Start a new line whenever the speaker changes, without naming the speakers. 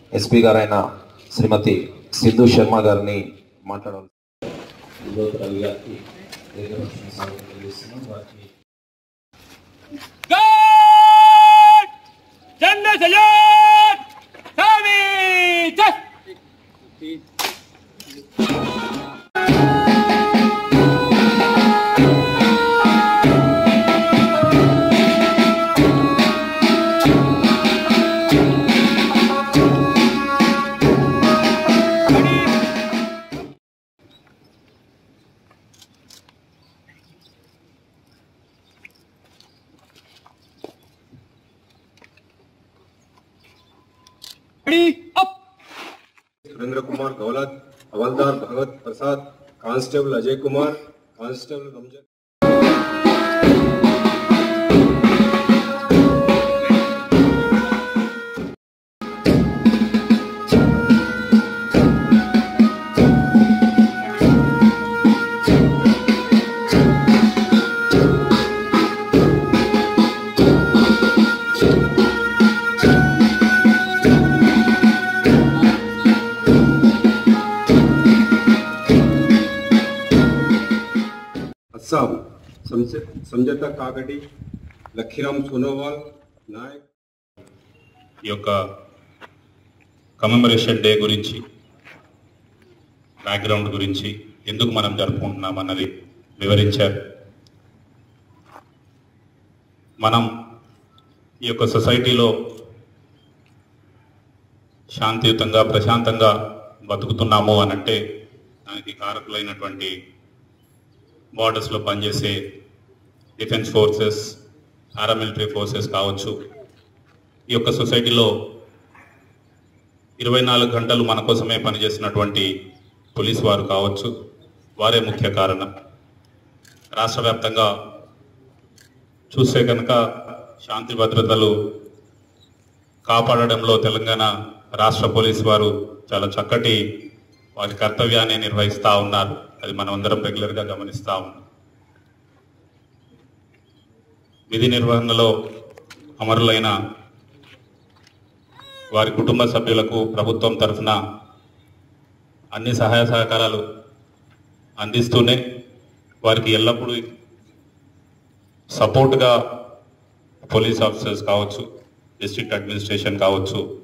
SP గారైన శ్రీమతి సింధు శర్మ గారిని మాట్లాడాలి రవి గారికి ఏకపక్షంగా స్వాగతం తెలియజేస్తున్నాం. వారికి
God! Jannah Sayyid! Sami Chas! Ready, up!
Surendra Kumar गौलत हवलदार भगवत प्रसाद कांस्टेबल अजय कुमार कांस्टेबल रमजन అస్సాం సంజ- సంజత కాగడి లఖీరామ్ సోనోవాల్ నాయక్
ఈ యొక్క కమెమరేషన్ డే గురించి బ్యాక్గ్రౌండ్ గురించి ఎందుకు మనం జరుపుకుంటున్నాం అన్నది వివరించారు మనం ఈ యొక్క సొసైటీలో శాంతియుతంగా ప్రశాంతంగా బతుకుతున్నాము అని అంటే దానికి కారకులైనటువంటి బార్డర్స్లో పనిచేసే డిఫెన్స్ ఫోర్సెస్ పారామిలిటరీ ఫోర్సెస్ కావచ్చు ఈ యొక్క సొసైటీలో ఇరవై నాలుగు గంటలు మన కోసమే పనిచేసినటువంటి పోలీస్ వారు కావచ్చు వారే ముఖ్య కారణం రాష్ట్ర వ్యాప్తంగా చూస్తే కనుక శాంతి భద్రతలు కాపాడడంలో తెలంగాణ రాష్ట్ర పోలీస్ వారు చాలా చక్కటి వారి కర్తవ్యాన్ని నిర్వహిస్తూ ఉన్నారు అది మనం అందరం రెగ్యులర్గా గమనిస్తూ ఉన్నాం విధి నిర్వహణలో అమరులైన వారి కుటుంబ సభ్యులకు ప్రభుత్వం తరఫున అన్ని సహాయ సహకారాలు అందిస్తూనే వారికి ఎల్లప్పుడూ సపోర్ట్గా పోలీస్ ఆఫీసర్స్ కావచ్చు డిస్ట్రిక్ట్ అడ్మినిస్ట్రేషన్ కావచ్చు